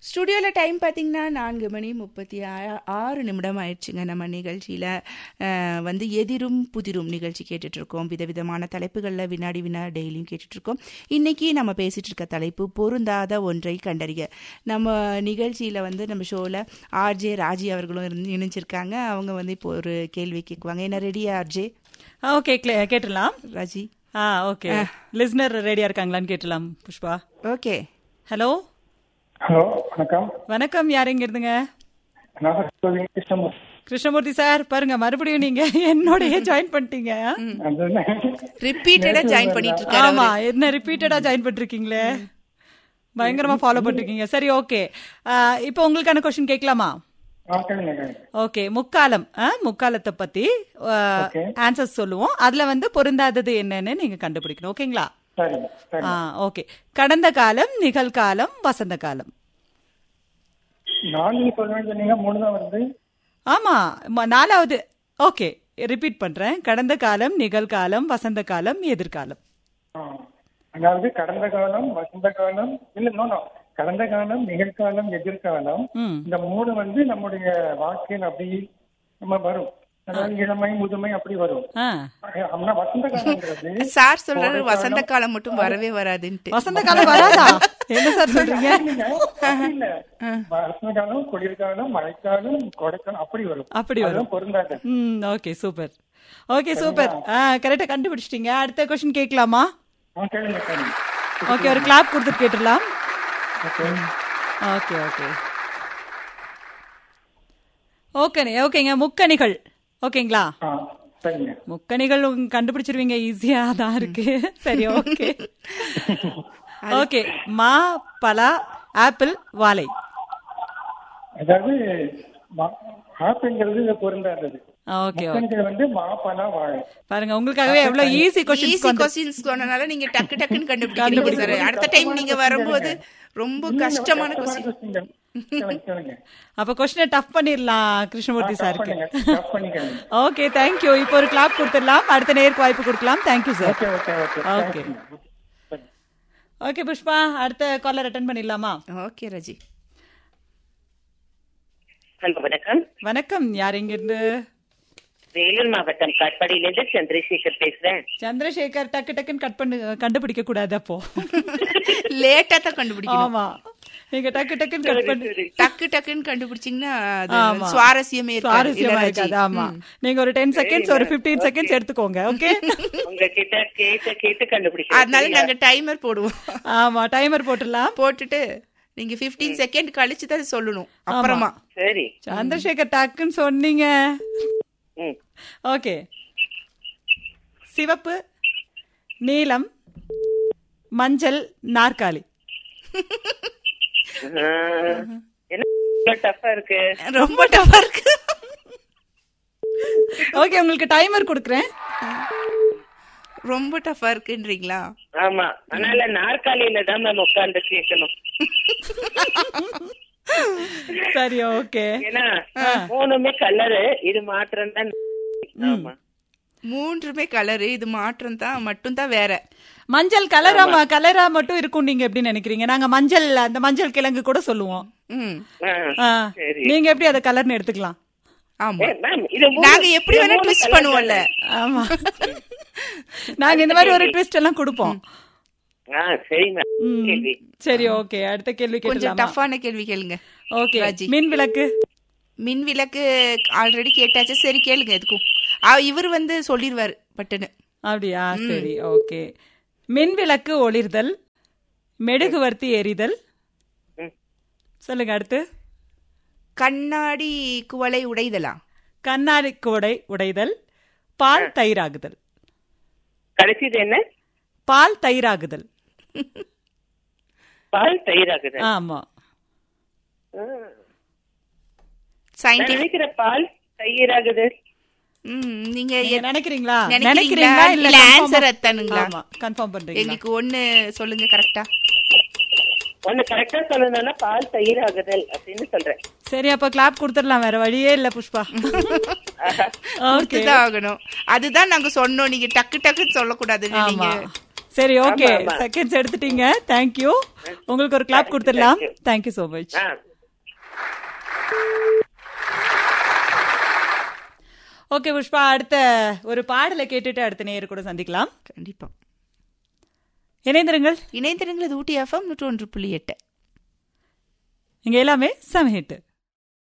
ஸ்டுடியோவில் டைம் பார்த்தீங்கன்னா நான்கு மணி முப்பத்தி ஆ- ஆறு நிமிடம் ஆயிடுச்சுங்க நம்ம நிகழ்ச்சியில் வந்து எதிரும் புதிரும் நிகழ்ச்சி கேட்டுட்டு இருக்கோம் விதவிதமான தலைப்புகளில் வினாடி வினா டெய்லியும் கேட்டுட்டு இருக்கோம் இன்னைக்கு நம்ம பேசிட்டு இருக்க தலைப்பு பொருந்தாத ஒன்றை கண்டறிய நம்ம நிகழ்ச்சியில் வந்து நம்ம ஷோவில் ஆர்ஜே ராஜி அவர்களும் இருந்து இணைஞ்சிருக்காங்க அவங்க வந்து இப்போ ஒரு கேள்வி கேட்குவாங்க என்ன ரெடியா ஆர்ஜே ஓகே கேட்டுடலாம் ராஜி ஆ ஓகே லிஸ்னர் ரெடியா இருக்காங்களான்னு கேட்டுடலாம் புஷ்பா ஓகே ஹலோ ஹலோ வணக்கம் வணக்கம் யார் எங்க இருந்துங்க நாகர்கோவில் கிருஷ்ணமூர்த்தி கிருஷ்ணமூர்த்தி சார் பாருங்க மறுபடியும் நீங்க என்னோடயே ஜாயின் பண்ணிட்டீங்க அது ரிப்பீட்டடாக ஜாயின் பண்ணிட்டு இருக்காரு ஆமா என்ன ரிப்பீட்டடா ஜாயின் பண்ணிருக்கீங்களே பயங்கரமா ஃபாலோ பண்ணிருக்கீங்க சரி ஓகே இப்போ உங்களுக்கான கொஸ்டின் கேட்கலாமா ஆ, கேளுங்க கேளுங்க ஓகே முக்காலம் ஆ, முக்காலத்தை பத்தி ஆன்சர்ஸ் சொல்லுவோம் அதுல வந்து பொருந்தாதது என்னன்னு நீங்க கண்டுபிடிக்கணும் ஓகேங்களா சரிங்க சரி ஆ ஓகே கடந்த காலம் நிகழ்காலம் வசந்த காலம் நாலு சொல்லுவேன்னு சொன்னீங்க மூணு தான் வருது ஆமா ம- நாலாவது ஓகே ரிப்பீட் பண்றேன் கடந்த காலம் நிகழ்காலம் வசந்த காலம் எதிர்காலம் ஆ. அதாவது கடந்த காலம் வசந்த காலம் இல்ல நோ நோ கடந்த காலம் நிகழ்காலம் எதிர்காலம் ம் இந்த மூணு வந்து நம்முடைய வாழ்க்கையில் அப்படி நம்ம வரும் அதாவது இளமை முதுமை அப்படி வரும் ஆ ஆனா வசந்த காலம்ங்கிறது சார் சொல்றாரு வசந்த காலம் மட்டும் வரவே வராதுன்ட்டு வசந்த காலம் வராதா என்ன சார் சொல்றீங்க இல்லைங்க, அப்படி இல்ல வசந்த காலம் குளிர்காலம் மழைக்காலம் கொடைக்காலம் அப்படி வரும் அப்படி வரும் அதுவும் பொருந்தாது ம் ஓகே சூப்பர் ஓகே சூப்பர் ஆ கரெக்டா கண்டுபிடிச்சிட்டீங்க அடுத்த கொஸ்டின் கேட்கலாமா ஆ, கேளுங்க கேளுங்க ஓகே ஒரு கிளாப் கொடுத்துட்டு கேட்டுடலாம் ஓகே ஓகே ஓகே ஓகே ஓகேங்க முக்கணிகள் ஓகேங்களா ஆ சரிங்க முக்கணிகள் உங்க கண்டுபிடிச்சிருவீங்க ஈஸியா தான் இருக்கு சரி ஓகே ஓகே மா பலா ஆப்பிள் வாழை அதாவது மா- ஆப்பிள்ங்கிறது இது பொருந்தாதது ஓகே முக்கணிகள் வந்து மாப்பழம் வாழை பாருங்க உங்களுக்காகவே எவ்வளவு ஈஸி கொஸ்டின்ஸ் ஈஸி கொஸ்டின்ஸ் சொன்னனால நீங்க டக்கு டக்குன்னு கண்டுபிடிக்கிறீங்க சார் அடுத்த டைம் நீங்க வரும்போது ரொம்ப கஷ்டமான கொஸ்டின் கேளுங்க, கேளுங்க. அப்ப கொஸ்டினை டஃப் பண்ணிடலாம் கிருஷ்ணமூர்த்தி Tough சாருக்கு பண்ணுங்க, tough பண்ணிக்கங்க. ஓகே தேங்க்யூ இப்போ ஒரு கிளாப் கொடுத்துடலாம் அடுத்த நேருக்கு வாய்ப்பு கொடுக்கலாம் thank you sir Okay, okay, okay. Okay. Thank you. சரி. ஓகே புஷ்பா அடுத்த காலர் அட்டன் பண்ணிடலாமா ஓகே ரஜி ஹலோ வணக்கம் வணக்கம் யார் இங்க இருந்து வேலூர் மாவட்டம் காட்பாடியிலிருந்து சந்திரசேகர் பேசுறேன் சந்திரசேகர் டக்கு டக்குன்னு கட் பண்ணு கண்டுபிடிக்க கூடாது அப்போ லேட்டா தான் கண்டுபிடிக்கணும் ஆமா நீங்க டக்கு டக்குன்னு கட் பண்ணி டக்கு டக்குன்னு கண்டுபிடிச்சீங்கன்னா அது ஆமா. சுவாரஸ்யமே இருக்காது. இல்ல சுவாரஸ்யமா ராஜி? இருக்காது ஆமா நீங்க ஒரு டென் செகண்ட்ஸ் ஒரு 15 செகண்ட்ஸ் எடுத்துக்கோங்க ஓகே உங்ககிட்ட கேட்டு கேட்டு கண்டுபிடிக்கிறேன் அதனால நாங்க டைமர் போடுவோம் ஆமா டைமர் போட்டுடலாம் போட்டுட்டு நீங்க 15 செகண்ட் கழிச்சு தான் சொல்லணும் அப்புறமா சரி சந்திரசேகர் டக்குன்னு சொன்னீங்க ம் ஓகே சிவப்பு நீலம் மஞ்சள் நாற்காலி ஆஹ், என்ன டஃபா இருக்கு ரொம்ப டஃபா இருக்கு ஓகே உங்களுக்கு டைமர் கொடுக்குறேன் ரொம்ப டஃபா இருக்குன்றீங்களா ஆமா அதனால நாற்காலியில தான் மேம் உட்கார்ந்து கேட்கணும் சரி ஓகே ஏன்னா மூணுமே கலரு இது மாத்திரம் தான் ஆமா மூன்றுமே கலரு இது மாற்றம் தான் மட்டும் தான் வேற மஞ்சள் கலரா கலரா மட்டும் இருக்கும் நீங்க எப்படி நினைக்கிறீங்க நாங்க மஞ்சள் அந்த மஞ்சள் கிழங்கு கூட சொல்லுவோம் ம் ஆஹ், ஆ, சரி. நீங்க எப்படி அதை கலர்னு எடுத்துக்கலாம் ஆமா ஏ, மேம் இது மூணு- நாங்க எப்படி இது வேணா மூணு ட்விஸ்ட் colour பண்ணுவோம்ல ஆமா நாங்க இந்த மாதிரி ஒரு ட்விஸ்ட் எல்லாம் கொடுப்போம் ஆ சரி மேம் ம். கேள்வி சரி ஓகே அடுத்த கேள்வி கொஞ்சம் கேட்டலாமா டஃப்பான கேள்வி கேளுங்க ஓகே ராஜி. மின் விளக்கு மின் விளக்கு ஆல்ரெடி கேட்டாச்சு சரி கேளுங்க எதுக்கும் ஆ, இவர் வந்து சொல்லிடுவாரு பட்டுன்னு அப்படியா சரி ஓகே மின் விளக்கு ஒளிர்தல் மெழுகுவர்த்தி எரிதல் ம். சொல்லுங்க அடுத்து கண்ணாடி குவளை உடைதலா கண்ணாடி கோடை உடைதல் பால் தயிராகுதல் கடைசிது என்ன பால் தயிராகுதல் பால் தயிராகுது ஆமா நான் சயின்டிபிக் நினைக்கிற பால் தயிராகுது ம் நீங்க நீங்க எ- நினைக்கிறீங்களா நினைக்கிறீங்களா இல்ல ஆன்சர் அத்தானுங்களா ஆமா கன்ஃபார்ம் பண்றீங்களா எங்களுக்கு ஒண்ணு சொல்லுங்க கரெக்டா ஒண்ணு கரெக்டா சொல்லணும்னா பால் தயிராகுதல் அப்படின்னு சொல்றேன் சரி அப்ப கிளாப் கொடுத்துடலாம் வேற வழியே இல்ல புஷ்பா ஓகே கொடுத்துதான் ஆகணும் அதுதான் நாங்க சொன்னோம் நீங்க டக்கு டக்குன்னு சொல்லக்கூடாது நீங்க ஆமா சரி ஓகே ஆமா, ஆமா. செகண்ட்ஸ் எடுத்துட்டீங்க தேங்க்யூ உங்களுக்கு ஒரு கிளாப் கொடுத்துடலாம் thank you. Thank you so much ஆ ஓகே புஷ்பா அடுத்த ஒரு பாடலை கேட்டுட்டு அடுத்த நேயர் கூட சந்திக்கலாம் கண்டிப்பா இணைந்திருங்கள் இணைந்திருங்கள் இது ஊட்டி எஃப்எம் நூற்றி ஒன்று புள்ளி எட்டு இங்க எல்லாமே சமஹிட்டு